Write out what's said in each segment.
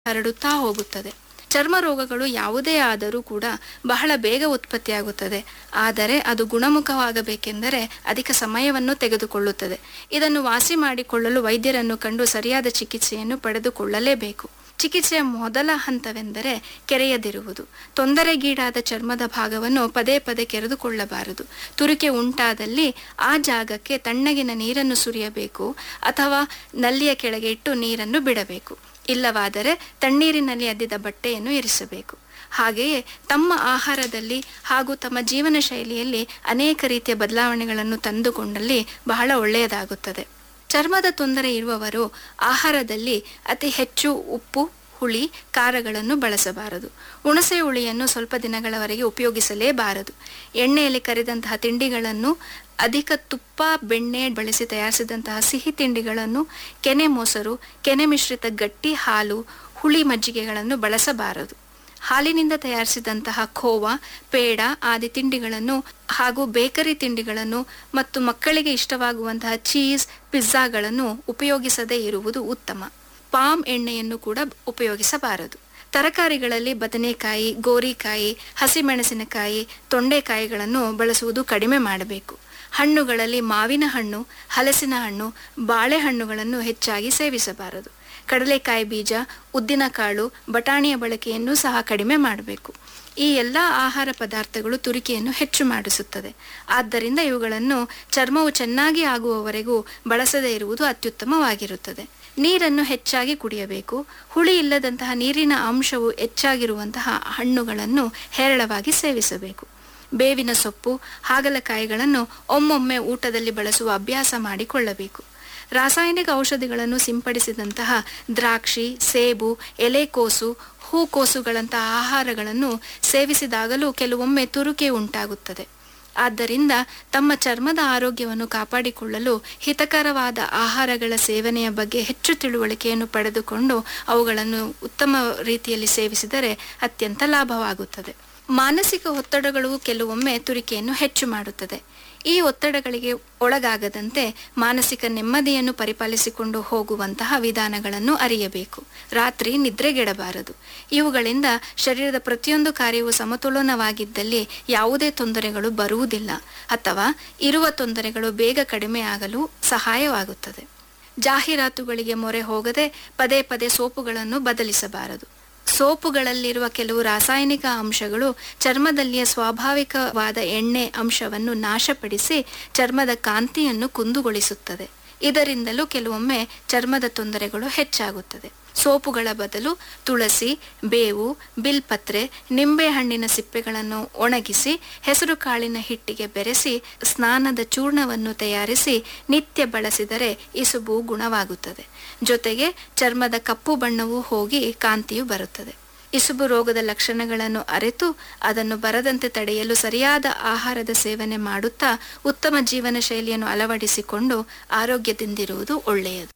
ಹರಡುತ್ತಾ ಹೋಗುತ್ತದೆ ಚರ್ಮ ರೋಗಗಳು ಯಾವುದೇ ಆದರೂ ಕೂಡ ಬಹಳ ಬೇಗ ಉತ್ಪತ್ತಿಯಾಗುತ್ತದೆ ಆದರೆ ಅದು ಗುಣಮುಖವಾಗಬೇಕೆಂದರೆ ಅಧಿಕ ಸಮಯವನ್ನು ತೆಗೆದುಕೊಳ್ಳುತ್ತದೆ ಇದನ್ನು ವಾಸಿ ಮಾಡಿಕೊಳ್ಳಲು ವೈದ್ಯರನ್ನು ಕಂಡು ಸರಿಯಾದ ಚಿಕಿತ್ಸೆಯನ್ನು ಪಡೆದುಕೊಳ್ಳಲೇಬೇಕು ಚಿಕಿತ್ಸೆಯ ಮೊದಲ ಹಂತವೆಂದರೆ ಕೆರೆಯದಿರುವುದು ತೊಂದರೆಗೀಡಾದ ಚರ್ಮದ ಭಾಗವನ್ನು ಪದೇ ಪದೇ ಕೆರೆದುಕೊಳ್ಳಬಾರದು ತುರಿಕೆ ಉಂಟಾದಲ್ಲಿ ಆ ಜಾಗಕ್ಕೆ ತಣ್ಣಗಿನ ನೀರನ್ನು ಸುರಿಯಬೇಕು ಅಥವಾ ನಲ್ಲಿಯ ಕೆಳಗೆ ಇಟ್ಟು ನೀರನ್ನು ಬಿಡಬೇಕು ಇಲ್ಲವಾದರೆ ತಣ್ಣೀರಿನಲ್ಲಿ ಅದ್ದಿದ ಬಟ್ಟೆಯನ್ನು ಇರಿಸಬೇಕು ಹಾಗೆಯೇ ತಮ್ಮ ಆಹಾರದಲ್ಲಿ ಹಾಗೂ ತಮ್ಮ ಜೀವನ ಶೈಲಿಯಲ್ಲಿ ಅನೇಕ ರೀತಿಯ ಬದಲಾವಣೆಗಳನ್ನು ತಂದುಕೊಂಡಲ್ಲಿ ಬಹಳ ಒಳ್ಳೆಯದಾಗುತ್ತದೆ ಚರ್ಮದ ತೊಂದರೆ ಇರುವವರು ಆಹಾರದಲ್ಲಿ ಅತಿ ಹೆಚ್ಚು ಉಪ್ಪು ಹುಳಿ ಖಾರಗಳನ್ನು ಬಳಸಬಾರದು ಹುಣಸೆ ಹುಳಿಯನ್ನು ಸ್ವಲ್ಪ ದಿನಗಳವರೆಗೆ ಉಪಯೋಗಿಸಲೇಬಾರದು ಎಣ್ಣೆಯಲ್ಲಿ ಕರಿದಂತಹ ತಿಂಡಿಗಳನ್ನು ಅಧಿಕ ತುಪ್ಪ ಬೆಣ್ಣೆ ಬಳಸಿ ತಯಾರಿಸಿದಂತಹ ಸಿಹಿ ತಿಂಡಿಗಳನ್ನು ಕೆನೆ ಮೊಸರು ಕೆನೆ ಮಿಶ್ರಿತ ಗಟ್ಟಿ ಹಾಲು ಹುಳಿ ಮಜ್ಜಿಗೆಗಳನ್ನು ಬಳಸಬಾರದು ಹಾಲಿನಿಂದ ತಯಾರಿಸಿದಂತಹ ಖೋವಾ ಪೇಡ ಆದಿ ತಿಂಡಿಗಳನ್ನು ಹಾಗೂ ಬೇಕರಿ ತಿಂಡಿಗಳನ್ನು ಮತ್ತು ಮಕ್ಕಳಿಗೆ ಇಷ್ಟವಾಗುವಂತಹ ಚೀಸ್ ಪಿಜ್ಜಾಗಳನ್ನು ಉಪಯೋಗಿಸದೇ ಇರುವುದು ಉತ್ತಮ ಪಾಮ್ ಎಣ್ಣೆಯನ್ನು ಕೂಡ ಉಪಯೋಗಿಸಬಾರದು ತರಕಾರಿಗಳಲ್ಲಿ ಬದನೆಕಾಯಿ ಗೋರಿಕಾಯಿ ಹಸಿಮೆಣಸಿನಕಾಯಿ ತೊಂಡೆಕಾಯಿಗಳನ್ನು ಬಳಸುವುದು ಕಡಿಮೆ ಮಾಡಬೇಕು ಹಣ್ಣುಗಳಲ್ಲಿ ಮಾವಿನ ಹಣ್ಣು ಹಲಸಿನ ಹಣ್ಣು ಬಾಳೆಹಣ್ಣುಗಳನ್ನು ಹೆಚ್ಚಾಗಿ ಸೇವಿಸಬಾರದು ಕಡಲೆಕಾಯಿ ಬೀಜ ಉದ್ದಿನಕಾಳು ಬಟಾಣಿಯ ಬಳಕೆಯನ್ನು ಸಹ ಕಡಿಮೆ ಮಾಡಬೇಕು ಈ ಎಲ್ಲ ಆಹಾರ ಪದಾರ್ಥಗಳು ತುರಿಕೆಯನ್ನು ಹೆಚ್ಚು ಮಾಡಿಸುತ್ತದೆ ಆದ್ದರಿಂದ ಇವುಗಳನ್ನು ಚರ್ಮವು ಚೆನ್ನಾಗಿ ಆಗುವವರೆಗೂ ಬಳಸದೇ ಇರುವುದು ಅತ್ಯುತ್ತಮವಾಗಿರುತ್ತದೆ ನೀರನ್ನು ಹೆಚ್ಚಾಗಿ ಕುಡಿಯಬೇಕು ಹುಳಿ ಇಲ್ಲದಂತಹ ನೀರಿನ ಅಂಶವು ಹೆಚ್ಚಾಗಿರುವಂತಹ ಹಣ್ಣುಗಳನ್ನು ಹೇರಳವಾಗಿ ಸೇವಿಸಬೇಕು ಬೇವಿನ ಸೊಪ್ಪು ಹಾಗಲಕಾಯಿಗಳನ್ನು ಒಮ್ಮೊಮ್ಮೆ ಊಟದಲ್ಲಿ ಬಳಸುವ ಅಭ್ಯಾಸ ಮಾಡಿಕೊಳ್ಳಬೇಕು ರಾಸಾಯನಿಕ ಔಷಧಿಗಳನ್ನು ಸಿಂಪಡಿಸಿದಂತಹ ದ್ರಾಕ್ಷಿ ಸೇಬು ಎಲೆಕೋಸು ಹೂಕೋಸುಗಳಂತಹ ಆಹಾರಗಳನ್ನು ಸೇವಿಸಿದಾಗಲೂ ಕೆಲವೊಮ್ಮೆ ತುರುಕೆ ಉಂಟಾಗುತ್ತದೆ ಆದ್ದರಿಂದ ತಮ್ಮ ಚರ್ಮದ ಆರೋಗ್ಯವನ್ನು ಕಾಪಾಡಿಕೊಳ್ಳಲು ಹಿತಕರವಾದ ಆಹಾರಗಳ ಸೇವನೆಯ ಬಗ್ಗೆ ಹೆಚ್ಚು ತಿಳುವಳಿಕೆಯನ್ನು ಪಡೆದುಕೊಂಡು ಅವುಗಳನ್ನು ಉತ್ತಮ ರೀತಿಯಲ್ಲಿ ಸೇವಿಸಿದರೆ ಅತ್ಯಂತ ಲಾಭವಾಗುತ್ತದೆ ಮಾನಸಿಕ ಒತ್ತಡಗಳು ಕೆಲವೊಮ್ಮೆ ತುರಿಕೆಯನ್ನು ಹೆಚ್ಚು ಮಾಡುತ್ತದೆ ಈ ಒತ್ತಡಗಳಿಗೆ ಒಳಗಾಗದಂತೆ ಮಾನಸಿಕ ನೆಮ್ಮದಿಯನ್ನು ಪರಿಪಾಲಿಸಿಕೊಂಡು ಹೋಗುವಂತಹ ವಿಧಾನಗಳನ್ನು ಅರಿಯಬೇಕು ರಾತ್ರಿ ನಿದ್ರೆಗೆಡಬಾರದು ಇವುಗಳಿಂದ ಶರೀರದ ಪ್ರತಿಯೊಂದು ಕಾರ್ಯವು ಸಮತೋಲನವಾಗಿದ್ದಲ್ಲಿ ಯಾವುದೇ ತೊಂದರೆಗಳು ಬರುವುದಿಲ್ಲ ಅಥವಾ ಇರುವ ತೊಂದರೆಗಳು ಬೇಗ ಕಡಿಮೆಯಾಗಲು ಸಹಾಯವಾಗುತ್ತದೆ ಜಾಹೀರಾತುಗಳಿಗೆ ಮೊರೆ ಹೋಗದೆ ಪದೇ ಪದೇ ಸೋಪುಗಳನ್ನು ಬದಲಿಸಬಾರದು ಸೋಪುಗಳಲ್ಲಿರುವ ಕೆಲವು ರಾಸಾಯನಿಕ ಅಂಶಗಳು ಚರ್ಮದಲ್ಲಿಯ ಸ್ವಾಭಾವಿಕವಾದ ಎಣ್ಣೆ ಅಂಶವನ್ನು ನಾಶಪಡಿಸಿ ಚರ್ಮದ ಕಾಂತಿಯನ್ನು ಕುಂದುಗೊಳಿಸುತ್ತದೆ ಇದರಿಂದಲೂ ಕೆಲವೊಮ್ಮೆ ಚರ್ಮದ ತೊಂದರೆಗಳು ಹೆಚ್ಚಾಗುತ್ತದೆ ಸೋಪುಗಳ ಬದಲು ತುಳಸಿ ಬೇವು ಬಿಲ್ಪತ್ರೆ ನಿಂಬೆಹಣ್ಣಿನ ಸಿಪ್ಪೆಗಳನ್ನು ಒಣಗಿಸಿ ಹೆಸರು ಕಾಳಿನ ಹಿಟ್ಟಿಗೆ ಬೆರೆಸಿ ಸ್ನಾನದ ಚೂರ್ಣವನ್ನು ತಯಾರಿಸಿ ನಿತ್ಯ ಬಳಸಿದರೆ ಇಸುಬು ಗುಣವಾಗುತ್ತದೆ ಜೊತೆಗೆ ಚರ್ಮದ ಕಪ್ಪು ಬಣ್ಣವೂ ಹೋಗಿ ಕಾಂತಿಯು ಬರುತ್ತದೆ ಇಸುಬು ರೋಗದ ಲಕ್ಷಣಗಳನ್ನು ಅರಿತು ಅದನ್ನು ಬರದಂತೆ ತಡೆಯಲು ಸರಿಯಾದ ಆಹಾರದ ಸೇವನೆ ಮಾಡುತ್ತಾ ಉತ್ತಮ ಜೀವನ ಶೈಲಿಯನ್ನು ಅಳವಡಿಸಿಕೊಂಡು ಆರೋಗ್ಯದಿಂದಿರುವುದು ಒಳ್ಳೆಯದು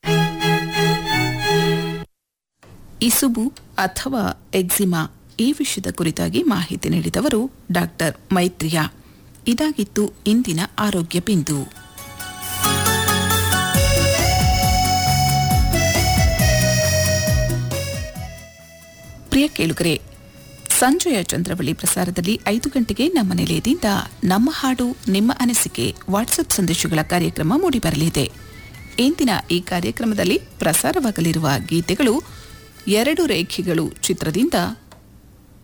ಇಸುಬು ಅಥವಾ ಎಕ್ಸಿಮಾ ಈ ವಿಷಯದ ಕುರಿತಾಗಿ ಮಾಹಿತಿ ನೀಡಿದವರು ಡಾಕ್ಟರ್ ಮೈತ್ರಿಯಾ ಇದಾಗಿತ್ತು ಇಂದಿನ ಆರೋಗ್ಯ ಬಿಂದು ಪ್ರಿಯ ಕೇಳುಗರೆ ಸಂಜೆಯ ಚಂದ್ರವಳ್ಳಿ ಪ್ರಸಾರದಲ್ಲಿ ಐದು ಗಂಟೆಗೆ ನಮ್ಮ ನಿಲಯದಿಂದ ನಮ್ಮ ಹಾಡು ನಿಮ್ಮ ಅನಿಸಿಕೆ ವಾಟ್ಸಪ್ ಸಂದೇಶಗಳ ಕಾರ್ಯಕ್ರಮ ಮೂಡಿಬರಲಿದೆ ಇಂದಿನ ಈ ಕಾರ್ಯಕ್ರಮದಲ್ಲಿ ಪ್ರಸಾರವಾಗಲಿರುವ ಗೀತೆಗಳು ಎರಡು ರೇಖೆಗಳು ಚಿತ್ರದಿಂದ